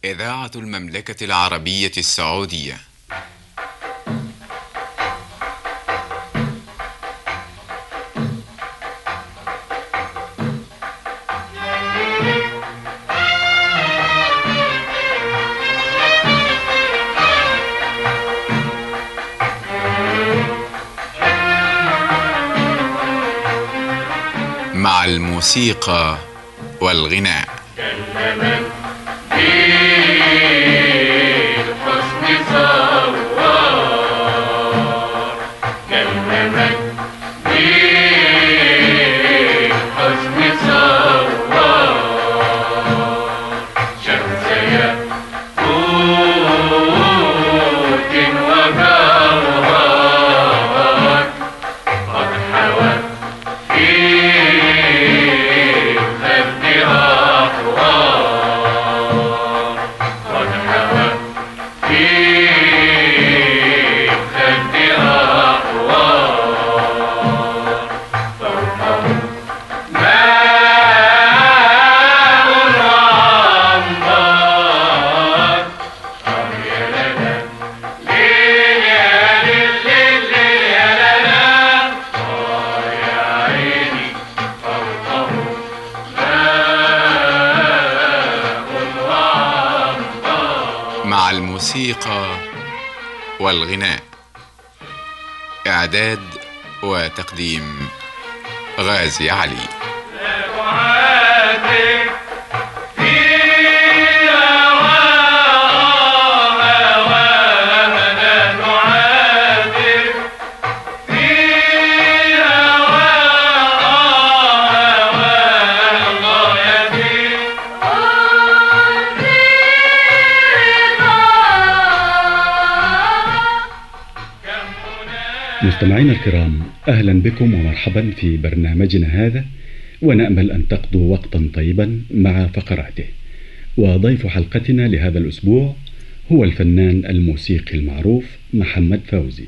إذاعة المملكة العربية السعودية مع الموسيقى والغناء كلمت بالحسن صوار كلمت بالحسن صوار شمس ياقوت وجوهر قد حوى في خدها حوار قد حوى في خدها حوار فوقه ماء وعنبر طب يا لنا ليل يا ليل ليل ليل يا لنا آه يا عيني فوقه ماء وعنبر مع الموسيقى والغناء إعداد وتقديم غازي علي نعاتب في هواها نعاتب في هواها الله يهديك مستمعينا الكرام اهلا بكم ومرحبا في برنامجنا هذا ونامل ان تقضوا وقتا طيبا مع فقراته وضيف حلقتنا لهذا الاسبوع هو الفنان الموسيقي المعروف محمد فوزي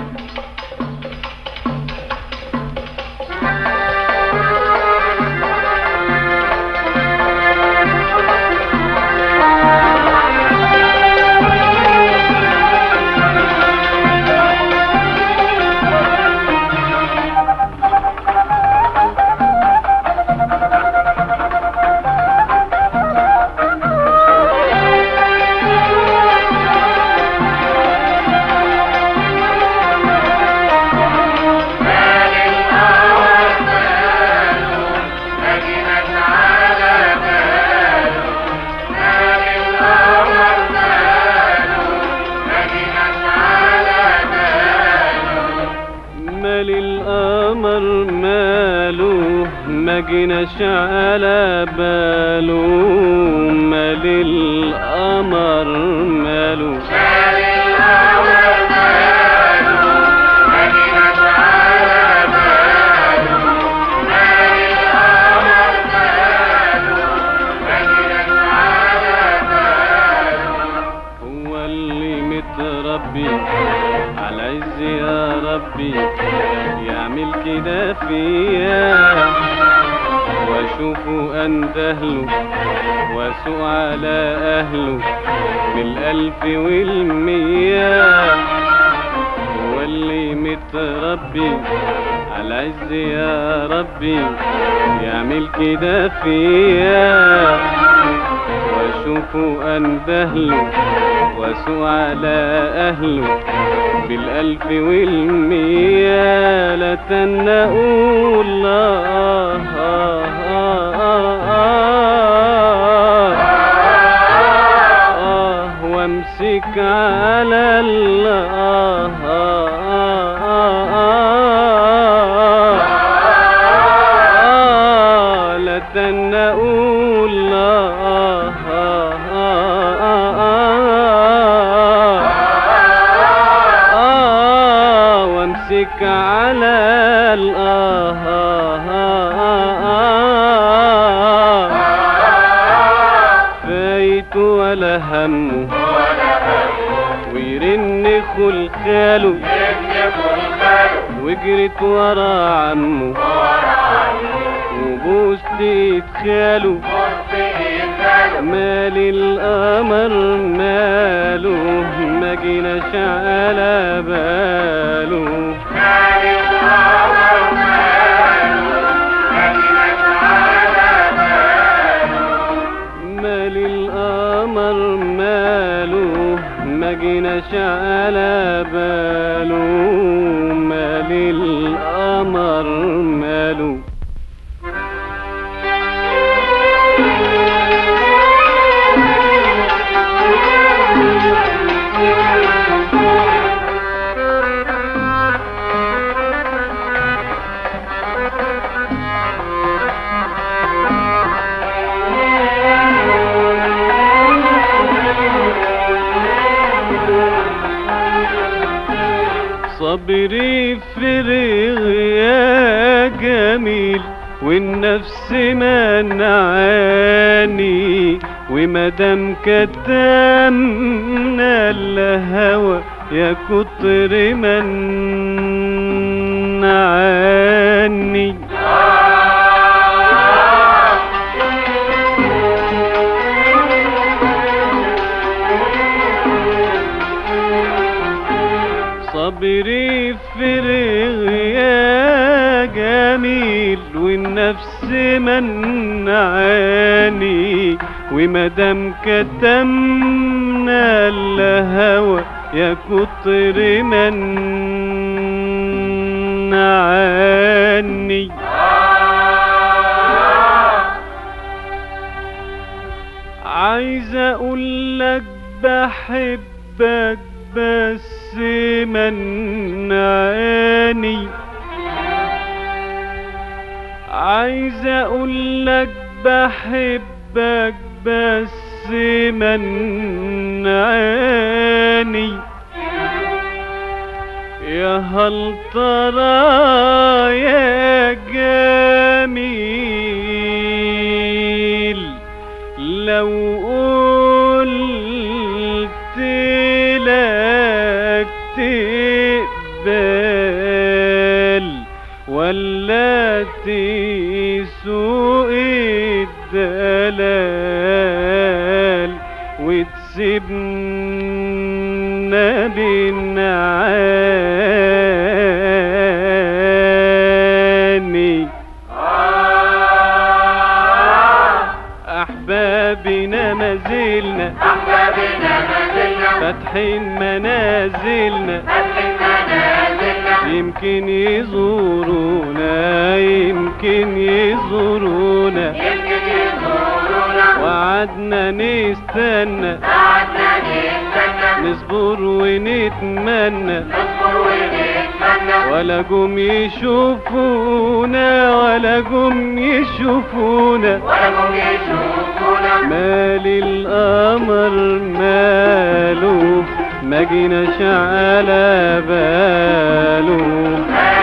مال الأرض ماله مدينة على باله مال الأرض ماله مدينة على باله مال القمر ماله ما جناش على باله مال القمر ماله مال الأرض ماله مدينة على باله مال الأرض ماله مدينة على باله هو اللي متربي على عز يا ربي يعمل كده فيا واشوفه اندهله واسوق على اهله بالالف والمية هو اللي متربي على عز يا ربي يعمل كده فيا واشوفه اندهله واسوق على اهله بالالف والمية لا تنقول آه آه آه آه آه وامسك على الله آه آه آه آه لا تنقول آه آه آه آه وامسك على الآه فايت ولا همه ويرن خلخاله وجرت ورا عمه وبوست ايد خاله ما مال القمر ماله ما جيناش على باله مال القمر ماله ما جيناش على باله مال القمر ماله صبري فرغ يا جميل والنفس منعاني ومدام كتمنا الهوى يا كتر منعاني صبري فرغ يا جميل والنفس منعاني ومدام كتمنا الهوى يا كتر منعاني عايز اقول لك بحبك بس منعاني عايز اقول لك بحبك بس منعاني يا هل ترى يا جميل لو قلت لك تقبل ولا تسوق الدلال وتسيبنا بالنعاني أحبابنا ما زلنا فاتحين منازلنا يمكن يزورونا يمكن يزورونا وعدنا نستنى نصبر ونتمنى ولا جم يشوفونا ولا جم يشوفونا مال القمر ماله ما جيناش على باله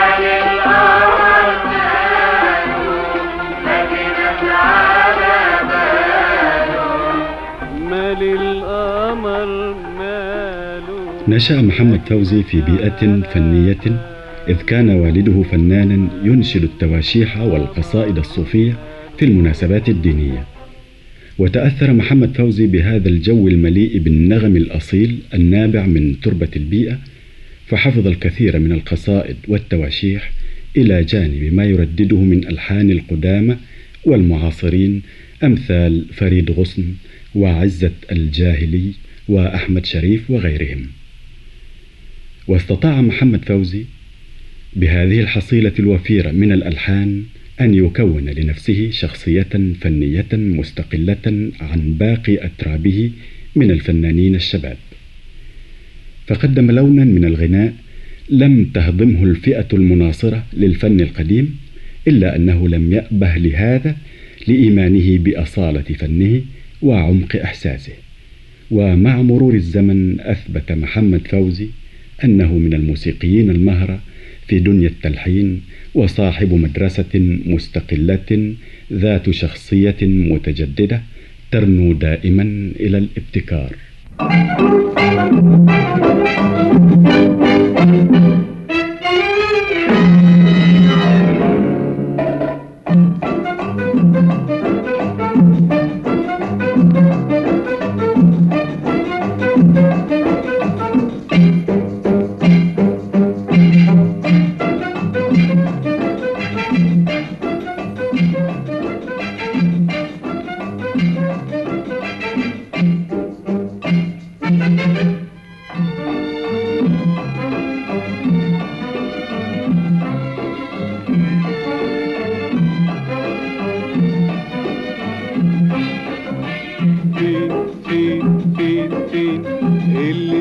مال القمر ماله نشأ محمد فوزي في بيئة فنية إذ كان والده فنانا ينشد التواشيح والقصائد الصوفية في المناسبات الدينية وتأثر محمد فوزي بهذا الجو المليء بالنغم الأصيل النابع من تربة البيئة فحفظ الكثير من القصائد والتواشيح إلى جانب ما يردده من ألحان القدامى والمعاصرين أمثال فريد غصن وعزة الجاهلي وأحمد شريف وغيرهم واستطاع محمد فوزي بهذه الحصيلة الوفيرة من الألحان أن يكون لنفسه شخصية فنية مستقلة عن باقي أترابه من الفنانين الشباب فقدم لونا من الغناء لم تهضمه الفئة المناصرة للفن القديم إلا أنه لم يأبه لهذا لإيمانه بأصالة فنه وعمق إحساسه ومع مرور الزمن أثبت محمد فوزي أنه من الموسيقيين المهرة في دنيا التلحين وصاحب مدرسة مستقلة ذات شخصية متجددة ترنو دائما إلى الابتكار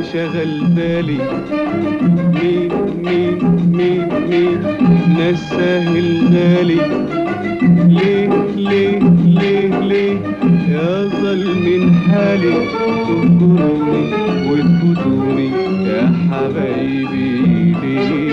شغل بالي مين مين مين مين نساه الغالي ليه ليه ليه ليه يظل من حالي تذكروني وتفوتوني يا حبايبي ليه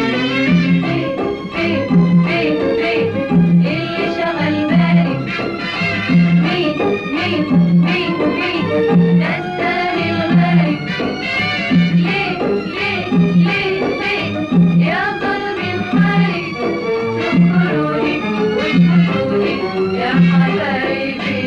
مين مين مين اللي شغل بالي مين مين مين مين نساني الغالي ليه ليه ليه ليه يا ظلم حالي تذكروني وتفوتوني يا حبايبي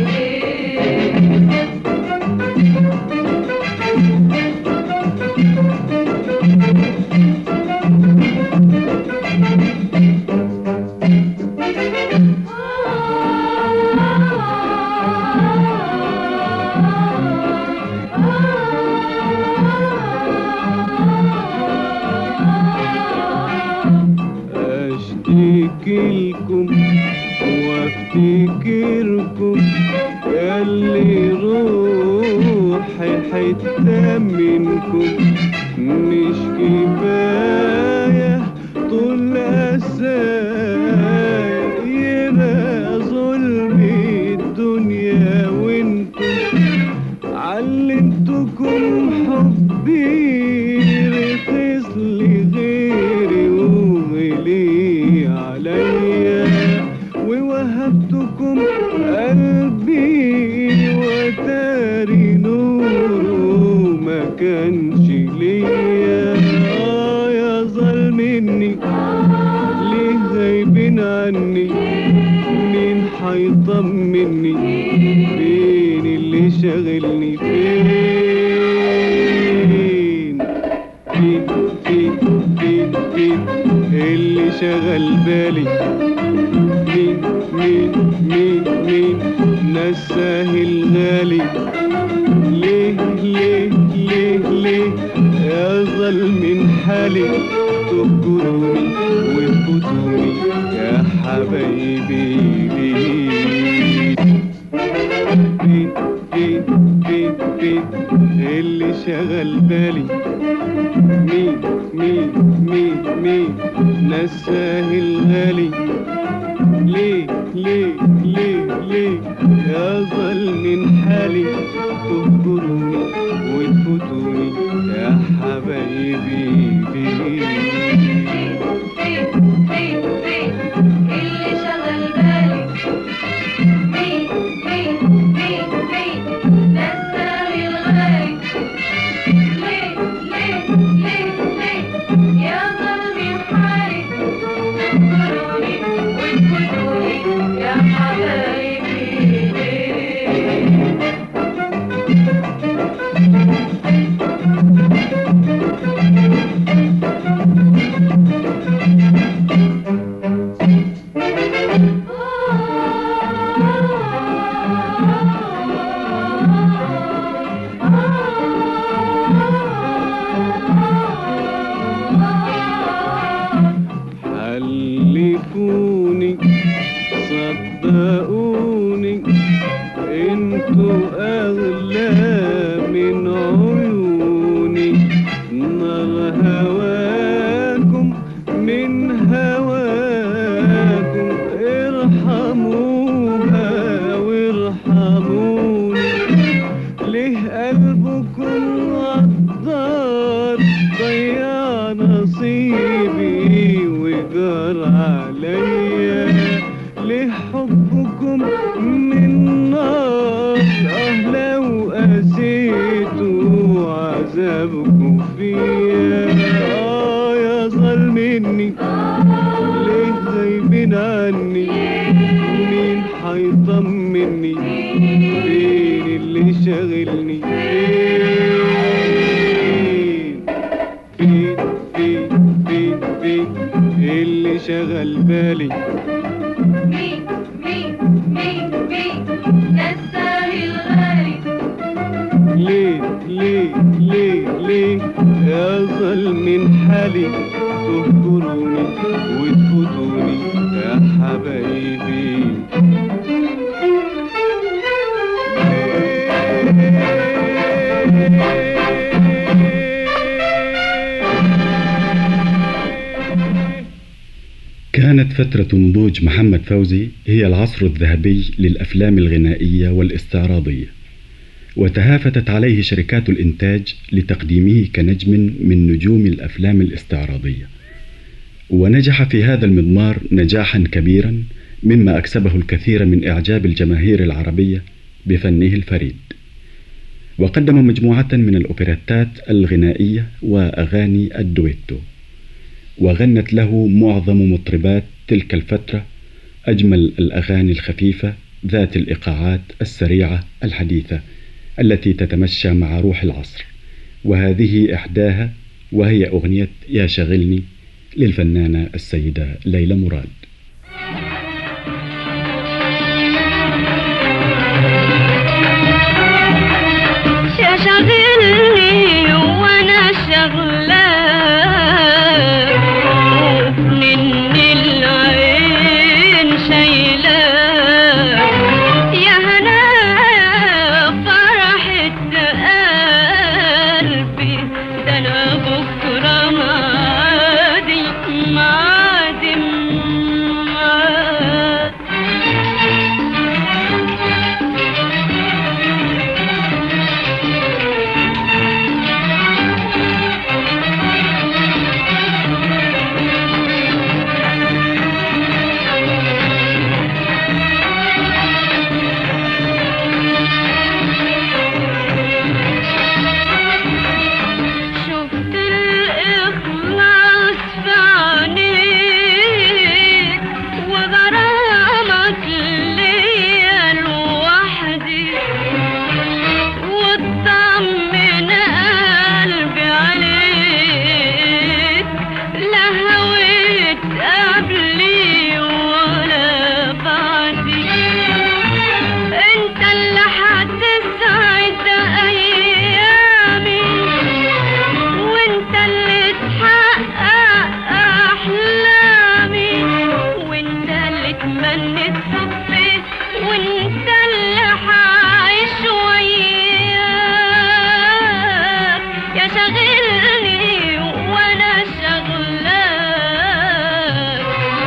اشتكي لكم وافتكركم ياللي روحي حتة منكم مش كفاية طول أسايا يبقى ظلم الدنيا وانتم علمتكم حبي رخص لغيري وغلي عليا ووهبتكم قلبي وتاري نوره ما كانش ليا آه يا ظلم مني ليه غايبين عني مين حيطمني فين اللي شاغلني فين فين فين فين فين اللي شغل بالي مين مين مين مين نساه الغالي ليه ليه ليه ليه يظل من حالي تذكروني وتفوتوني يا حبايبي ليه فين فين فين فين اللي شغل بالي مين مين مين مين نساه الغالي ليه ليه ليه ليه يظل من حالي تذكروني وتفوتوني يا حبايبي ليه فين فين فين اللي شغل بالي مين مين مين مين نساني الغالي ليه ليه ليه ليه يا ظلمي حالي تذكروني وتفوتوني يا حبايبي ليه حلفوني صدقوني انتوا اغلى من عيوني نار هواكم من هواكم ارحموها وارحموني ليه قلبكم غدار ضيع نصيبي وجار عليا ليه حبكم من نار اه لو قسيتوا عذابكم فيا اه يا ظلم مني ليه غايبين عني مين حيطمني فين اللي شاغلني فين فين فين فين فين اللي شغل بالي مين مين مين مين نساني الغالي ليه ليه ليه ليه يظل من حالي تذكروني وتفوتوني يا حبايبي ليه كانت فترة نضوج محمد فوزي هي العصر الذهبي للأفلام الغنائية والاستعراضية وتهافتت عليه شركات الإنتاج لتقديمه كنجم من نجوم الأفلام الاستعراضية ونجح في هذا المضمار نجاحا كبيرا مما أكسبه الكثير من إعجاب الجماهير العربية بفنه الفريد وقدم مجموعة من الأوبريتات الغنائية وأغاني الدويتو وغنت له معظم مطربات تلك الفترة أجمل الأغاني الخفيفة ذات الإيقاعات السريعة الحديثة التي تتمشى مع روح العصر وهذه إحداها وهي أغنية يا شغلني للفنانة السيدة ليلى مراد شغلني وانا شغلاه ومني العين شايلاه يا هنا فرحة قلبي ده انا بكره معادي معادي معادي شفت الإخلاص في عينيك وغرامك ليا لوحدي وطمن قلبي عليك لا هويت قبلي ولا بعدي انت اللي هتسعد ايامي وانت اللي تحقق احلامي وانت اللي تمنيت حبي وانت اللي هعيش وياك يا شاغلني وانا شغلاك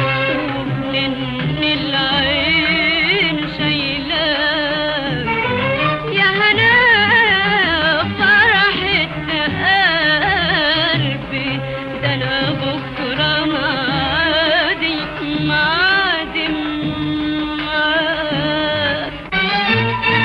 ومني العين شايلاك يا هنا فرحة قلبي ده أنا بكرة معادي معادي معاك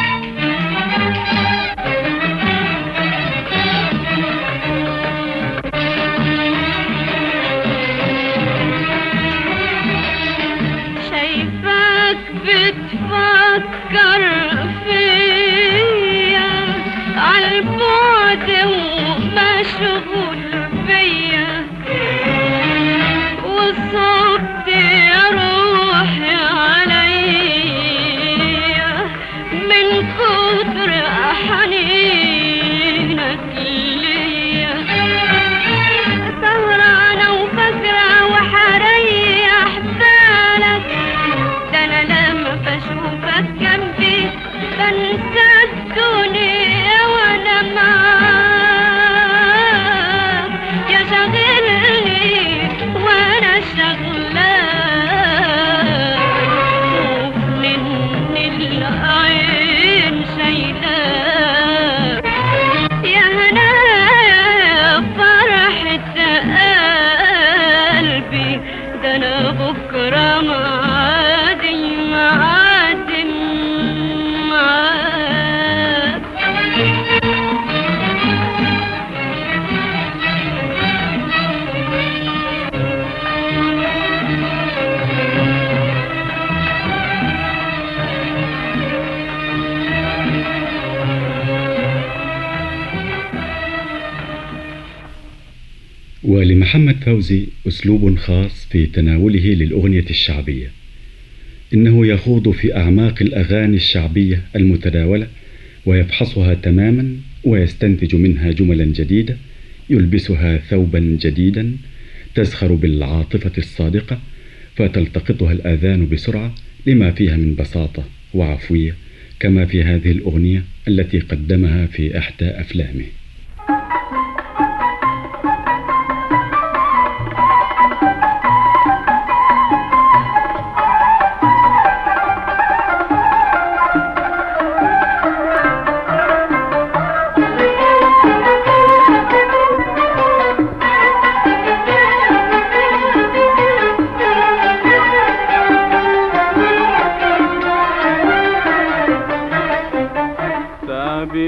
شايفاك بتفكر فيا عالبعد ومشغول بيا وصبت يا روحي عليا من كتر حنينك ليا سهرانة وفاكرة وحريح بالك ده أنا لما بشوفك جنبي بنسى الدنيا وأنا معاك يا شاغلني وأنا شغلاك ومني العين شايلاك يا هنا فرحة قلبي ده أنا بكرة معادي معادي معاك ولمحمد فوزي أسلوب خاص في تناوله للأغنية الشعبية إنه يخوض في أعماق الأغاني الشعبية المتداولة ويفحصها تماما ويستنتج منها جملا جديدة يلبسها ثوبا جديدا تزخر بالعاطفة الصادقة فتلتقطها الآذان بسرعة لما فيها من بساطة وعفوية كما في هذه الأغنية التي قدمها في إحدى أفلامه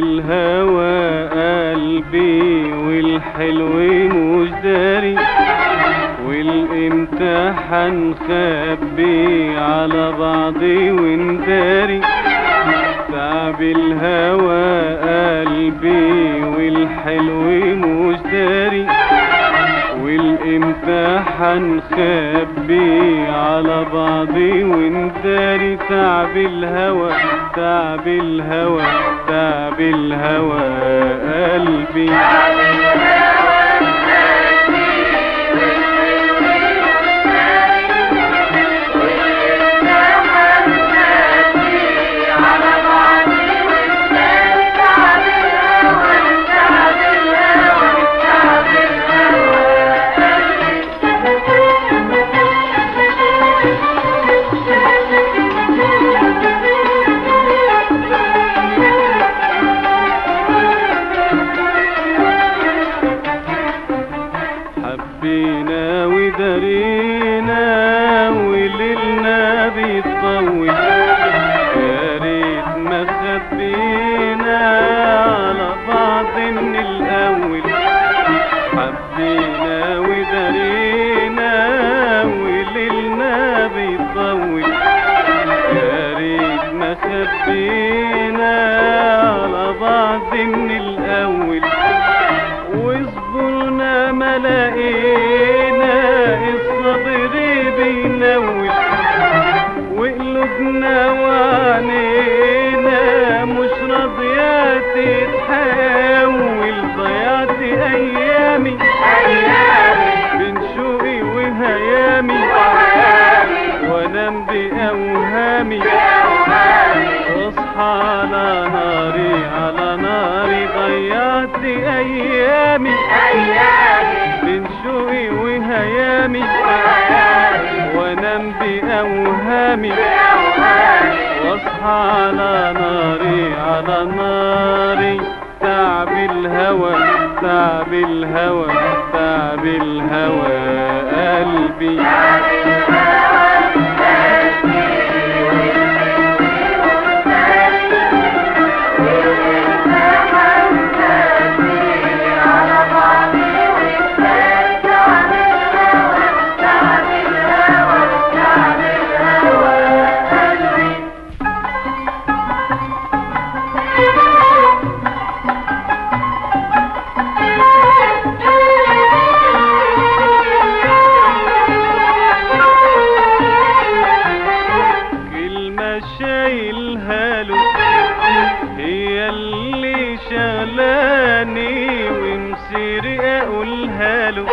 الهوى قلبي والحلو مش داري والامتحان خبي على بعضي ونداري تعب الهوى قلبي والحلو مش داري والامتحان خبي على بعضي ونداري تعب الهوى تعب الهوى تعب الهوى قلبي حبينا ودارينا وليلنا بيطول يا ريت ما خبينا على بعض من الاول حبينا ودارينا وليلنا بيطول يا ريت ما خبينا على بعض من الاول واصبرنا ما لقينا الصبر بينول وقلوبنا وعنينا مش راضية تتحول ضيعت ايامي بين شوقي وهيامي وانام باوهامي واصحى على ناري على ناري ضيعت ايامي بين شوقي وهيامي وانام باوهامي واصحى على ناري على ناري تعب الهوى تعب الهوى تعب الهوى قلبي كلمة شايلها له هي اللي شغلاني ومسيري اقولها له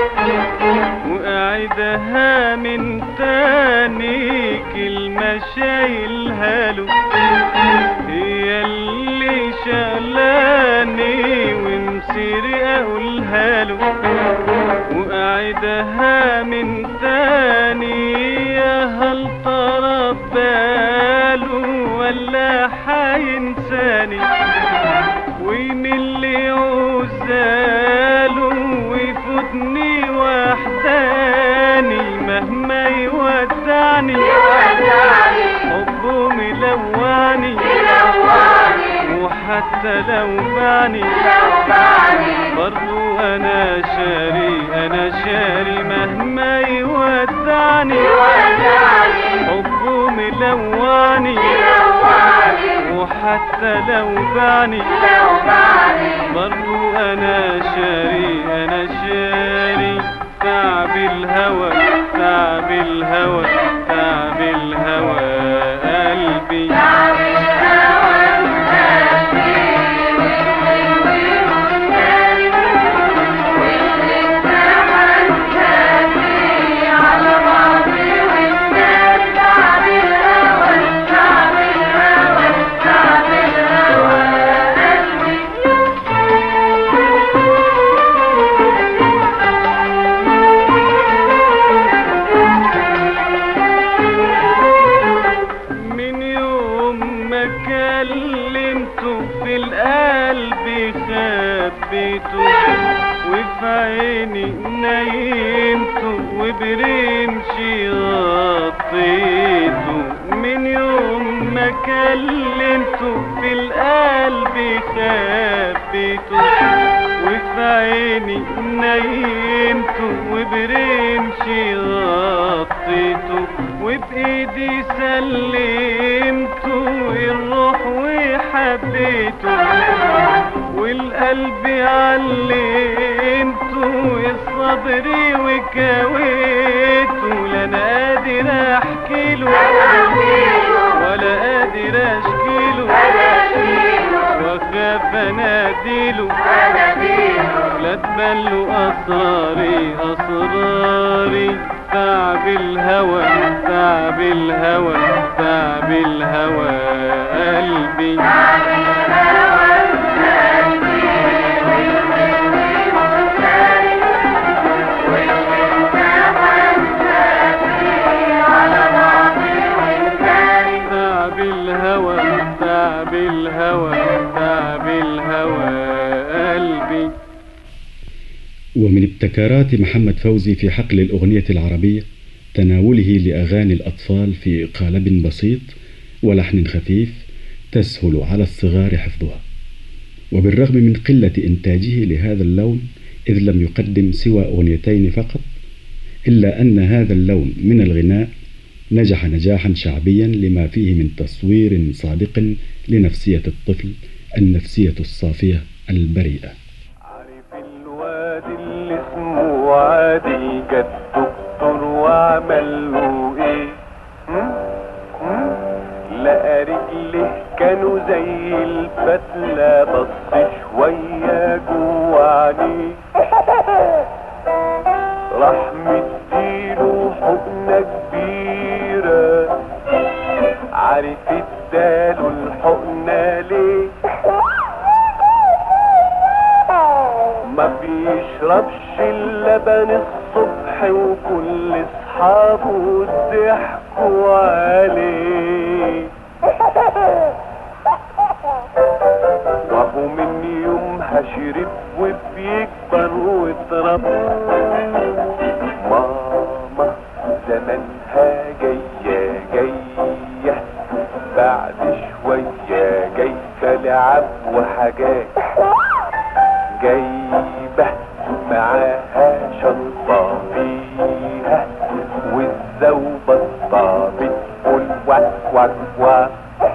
وقعدها من تاني كلمة شايلها له هي اللي شغلاني ومسيري اقولها له وقعدها من تاني يا هل ترى باله ولا حينساني ويمين لي عزاله ويفوتني وحداني مهما يودعني حبه ملواني وحتى لو بعني برضو انا شاري انا شاري مهما يودعني حبه ملواني وحتى لو بعني برضو انا شاري انا شاري تعب الهوى تعب الهوى تعب الهوى قلبي من يوم ما كلمته في القلب خبيته وفي عيني نيمته وبرمشي غطيته من يوم ما كلمته في القلب خبيته وفي عيني نيمته وبرمشي غطيته وبايدي سلمته الروح وحبيته والقلب علمته الصبر وكويته لا انا قادر احكي له ولا قادر اشكي له واخاف اناديله لا تبلوا اسراري اسراري تعب الهوى تعب الهوى تعب الهوى قلبي تعب الهوى تعب الهوى تعب الهوى قلبي ومن ابتكارات محمد فوزي في حقل الأغنية العربية تناوله لأغاني الأطفال في قالب بسيط ولحن خفيف تسهل على الصغار حفظها وبالرغم من قلة إنتاجه لهذا اللون إذ لم يقدم سوى أغنيتين فقط إلا أن هذا اللون من الغناء نجح نجاحا شعبيا لما فيه من تصوير صادق لنفسية الطفل النفسية الصافية البريئة عارف الواد اللي اسمه عادل جه الدكتور وعمل له ايه هم؟ هم؟ لقى رجله كانوا زي الفتلة بص شوية جوه عينيه راح مديله حقنة كبيرة عارف اداله الحقنة ليه ما بيشربش اللبن الصبح وكل اصحابه ضحكوا عليه وهو من يومها شرب وبيكبر واتربى ماما زمانها جاية جاية بعد شوية جاي لعب وحاجات جايبة معاها شنطة فيها والزوبة الطابت قول واك واك واك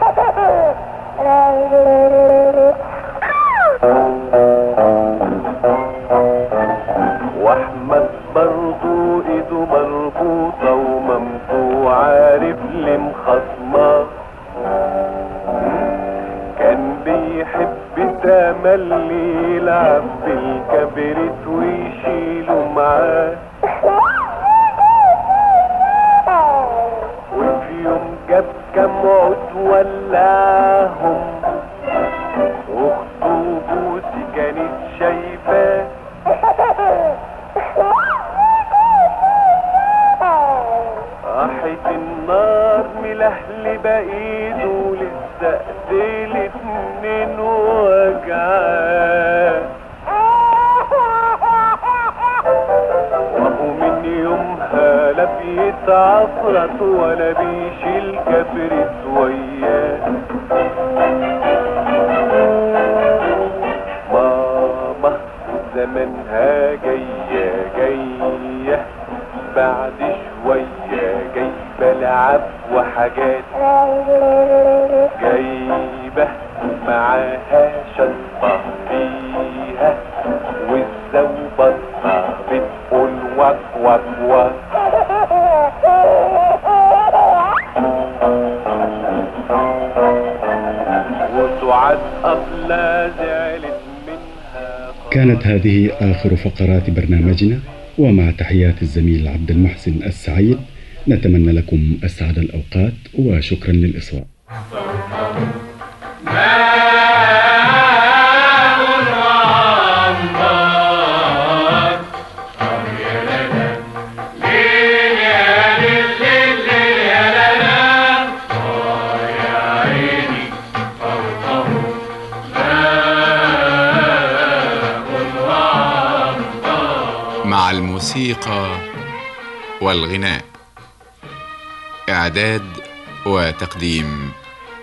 واحمد برضو ايده مربوطة ومامته عارف ليه مخصماه كان بيحب تملي يلعب بالكبريت ويشيله معاه وفي يوم جاب كام عود ولعهم اخته بوسي كانت شايفاه راحت النار ملهلبة ايده لسه ايديه الاتنين وجعاه وهو من يومها لا بيتعفرت ولا بيشيل كبرت وياه ماما زمانها جاية جاية بعد شوية جايبة لعب وحاجات جايبة معاها شنطة فيها والزوبة بتقول واك واك واك وسعاد أبلة زعلت منها كانت هذه آخر فقرات برنامجنا ومع تحيات الزميل عبد المحسن السعيد نتمنى لكم أسعد الأوقات وشكرا للإصغاء مع الموسيقى والغناء إعداد وتقديم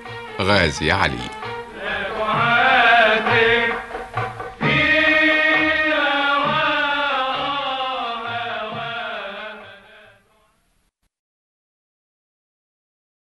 غازي علي